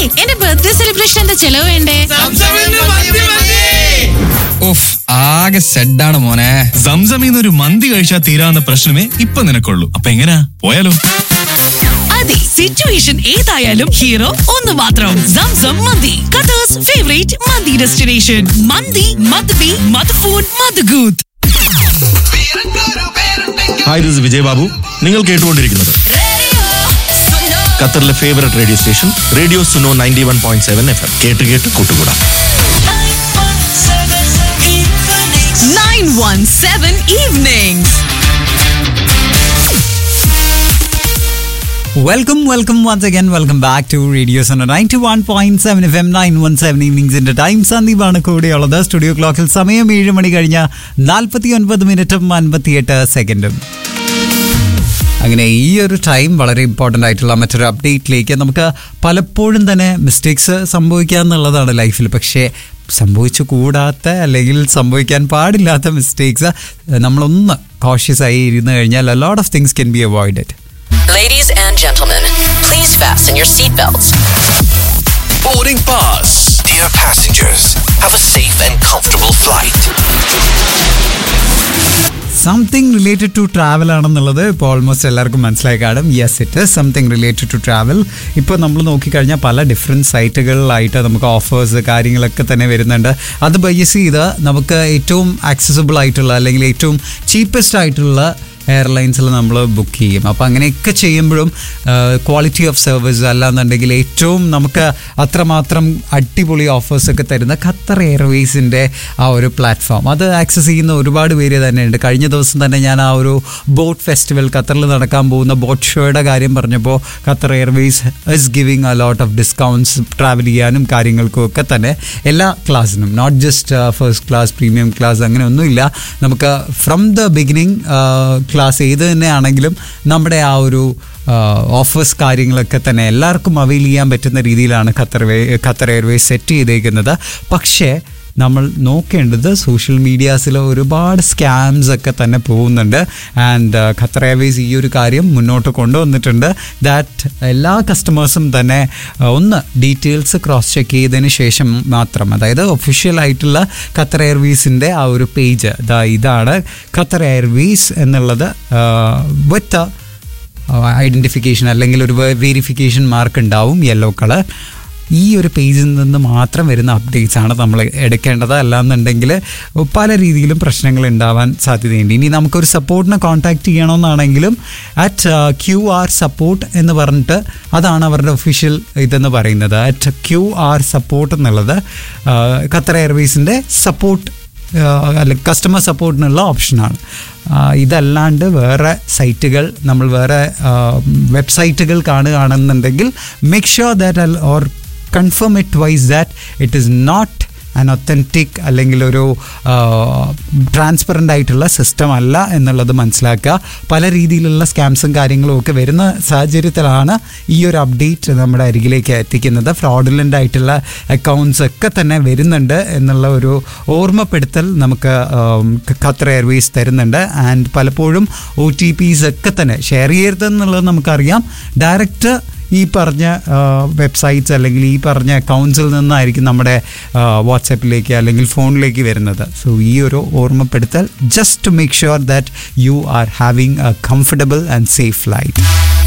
എന്റെ ബർത്ത്ഡേ സെലിബ്രേഷന്റെ ചെലവ് വേണ്ടേ ഉഫ് ആകെ സെഡാണ് മോനെ സംസമിന്ന് ഒരു മന്തി കഴിച്ചാൽ തീരാവുന്ന പ്രശ്നമേ ഇപ്പൊ നിനക്കുള്ളൂ അപ്പൊ എങ്ങനാ പോയാലോ അതെ സിറ്റുവേഷൻ ഏതായാലും ഹീറോ ഒന്ന് മാത്രം സംസം മന്തി ഖത്തർസ് ഫേവറേറ്റ് മന്തി ഡെസ്റ്റിനേഷൻ മന്തി മദ്ബി മദ്ഫൂൺ മദ്ഗൂത്ത് ഹായ് ദിസ് വിജയ് ബാബു നിങ്ങൾ കേട്ടുകൊണ്ടിരിക്കുന്നത് ഖത്തറിലെ favourite radio station radio Suno ninety one point seven F M കേട്ട് കേട്ട് കൂട്ടുകൂടാ nine one seven evening welcome welcome once again welcome back to radio Suno ninety one point seven F M nine one seven ഈവനിങ്സിന്റെ time സന്ദീപാണ് കൂടെയുള്ളത് studio ക്ലോക്കിൽ സമയം ഏഴ് മണി കഴിഞ്ഞ നാൽപ്പത്തി ഒൻപത് മിനിറ്റും അൻപത്തിയെട്ട് സെക്കൻഡും അങ്ങനെ ഈ ഒരു ടൈം വളരെ ഇമ്പോർട്ടൻ്റ് ആയിട്ടുള്ള മറ്റൊരു അപ്ഡേറ്റിലേക്ക് നമുക്ക് പലപ്പോഴും തന്നെ മിസ്റ്റേക്സ് സംഭവിക്കുക എന്നുള്ളതാണ് ലൈഫിൽ പക്ഷേ സംഭവിച്ചു കൂടാത്ത അല്ലെങ്കിൽ സംഭവിക്കാൻ പാടില്ലാത്ത മിസ്റ്റേക്സ് നമ്മളൊന്ന് കോഷ്യസ് ആയി ഇരുന്ന് കഴിഞ്ഞാൽ a lot of things can be avoided Ladies and gentlemen, please fasten your seatbelts. Boarding pass. Dear passengers, have a safe and comfortable flight. Something related to travel ആണെന്നുള്ളത് ഇപ്പോൾ ഓൾമോസ്റ്റ് എല്ലാവർക്കും മനസ്സിലായി കാണും yes it something related to travel ഇപ്പോൾ നമ്മൾ നോക്കിക്കഴിഞ്ഞാൽ പല different സൈറ്റുകളിലായിട്ട് നമുക്ക് ഓഫേഴ്സ് കാര്യങ്ങളൊക്കെ തന്നെ വരുന്നുണ്ട് അത് ബേസ് ചെയ്ത് നമുക്ക് ഏറ്റവും ആക്സസിബിൾ ആയിട്ടുള്ള അല്ലെങ്കിൽ ഏറ്റവും ചീപ്പസ്റ്റ് ആയിട്ടുള്ള എയർലൈൻസിൽ നമ്മൾ ബുക്ക് ചെയ്യും അപ്പോൾ അങ്ങനെയൊക്കെ ചെയ്യുമ്പോഴും ക്വാളിറ്റി ഓഫ് സർവീസ് അല്ലാന്നുണ്ടെങ്കിൽ ഏറ്റവും നമുക്ക് അത്രമാത്രം അടിപൊളി ഓഫേഴ്സ് ഒക്കെ തരുന്ന ഖത്തർ എയർവേസിൻ്റെ ആ ഒരു പ്ലാറ്റ്ഫോം അത് ആക്സസ് ചെയ്യുന്ന ഒരുപാട് പേര് തന്നെയുണ്ട് കഴിഞ്ഞ ദിവസം തന്നെ ഞാൻ ആ ഒരു ബോട്ട് ഫെസ്റ്റിവൽ ഖത്തറിൽ നടക്കാൻ പോകുന്ന ബോട്ട് ഷോയുടെ കാര്യം പറഞ്ഞപ്പോൾ Qatar Airways is giving a lot of discounts travel ചെയ്യാനും കാര്യങ്ങൾക്കും ഒക്കെ തന്നെ എല്ലാ ക്ലാസ്സിനും not just first class premium class അങ്ങനെ ഒന്നുമില്ല നമുക്ക് ഫ്രം ദ ബിഗിനിങ് ക്ലാസ് ഏത് തന്നെയാണെങ്കിലും നമ്മുടെ ആ ഒരു ഓഫേഴ്സ് കാര്യങ്ങളൊക്കെ തന്നെ എല്ലാവർക്കും അവൈൽ ചെയ്യാൻ പറ്റുന്ന രീതിയിലാണ് Qatar way Qatar Airways set ചെയ്തേക്കുന്നത് പക്ഷേ നമ്മൾ നോക്കേണ്ടത് സോഷ്യൽ മീഡിയാസിൽ ഒരുപാട് സ്കാംസ് ഒക്കെ തന്നെ പോകുന്നുണ്ട് ആൻഡ് ഖത്തർ എയർവേസ് ഈ ഒരു കാര്യം മുന്നോട്ട് കൊണ്ടുവന്നിട്ടുണ്ട് ദാറ്റ് എല്ലാ കസ്റ്റമേഴ്സും തന്നെ uh, ഒന്ന് ഡീറ്റെയിൽസ് ക്രോസ് ചെക്ക് ചെയ്തതിന് ശേഷം മാത്രം അതായത് ഒഫീഷ്യൽ ആയിട്ടുള്ള ഖത്തർ എയർവേസിൻ്റെ ആ ഒരു പേജ് ഇതാണ് ഖത്തർ എയർവേസ് എന്നുള്ളത് വിത്ത് ഐഡൻറ്റിഫിക്കേഷൻ അല്ലെങ്കിൽ ഒരു വെരിഫിക്കേഷൻ മാർക്ക് ഉണ്ടാവും യെല്ലോ കളർ ഈ ഒരു പേജിൽ നിന്ന് മാത്രം വരുന്ന അപ്ഡേറ്റ്സ് ആണ് നമ്മൾ എടുക്കേണ്ടത് അല്ലാന്നുണ്ടെങ്കിൽ പല രീതിയിലും പ്രശ്നങ്ങൾ ഉണ്ടാവാൻ സാധ്യതയുണ്ട് ഇനി നമുക്കൊരു സപ്പോർട്ടിനെ കോൺടാക്ട് ചെയ്യണമെന്നാണെങ്കിലും അറ്റ് ക്യു ആർ സപ്പോർട്ട് എന്ന് പറഞ്ഞിട്ട് അതാണ് അവരുടെ ഒഫീഷ്യൽ ഇതെന്ന് പറയുന്നത് അറ്റ് ക്യു ആർ സപ്പോർട്ട് എന്നുള്ളത് ആ, ഖത്തർ എയർവേസിൻ്റെ സപ്പോർട്ട് അല്ല കസ്റ്റമർ സപ്പോർട്ടിനുള്ള ഓപ്ഷനാണ് ആ, ഇതല്ലാണ്ട് വേറെ സൈറ്റുകൾ നമ്മൾ വേറെ വെബ്സൈറ്റുകൾ കാണുകയാണെന്നുണ്ടെങ്കിൽ make sure that or confirm it wise that it is not an authentic അല്ലെങ്കിൽ ഒരു ട്രാൻസ്പെറൻ്റ് ആയിട്ടുള്ള സിസ്റ്റം അല്ല എന്നുള്ളത് മനസ്സിലാക്കുക പല രീതിയിലുള്ള സ്കാംസും കാര്യങ്ങളും ഒക്കെ വരുന്ന സാഹചര്യത്തിലാണ് ഈ ഒരു അപ്ഡേറ്റ് നമ്മുടെ അരികിലേക്ക് എത്തിക്കുന്നത് ഫ്രോഡുലൻ്റ് ആയിട്ടുള്ള അക്കൗണ്ട്സ് ഒക്കെ തന്നെ വരുന്നുണ്ട് എന്നുള്ള ഒരു ഓർമ്മപ്പെടുത്തൽ നമുക്ക് ആം, ഖത്തർ എയർവേസ് തരുന്നുണ്ട് ആൻഡ് പലപ്പോഴും ഒ ടി പീസ് ഒക്കെ തന്നെ ഷെയർ ചെയ്യരുതെന്നുള്ളത് നമുക്കറിയാം ഡയറക്റ്റ് ഈ പറഞ്ഞ വെബ്സൈറ്റ്സ് അല്ലെങ്കിൽ ഈ പറഞ്ഞ അക്കൗണ്ട്സിൽ നിന്നായിരിക്കും നമ്മുടെ വാട്സാപ്പിലേക്ക് അല്ലെങ്കിൽ ഫോണിലേക്ക് വരുന്നത് സോ ഈ ഒരു ഓർമ്മപ്പെടുത്തൽ just to make sure that you are having a comfortable and safe life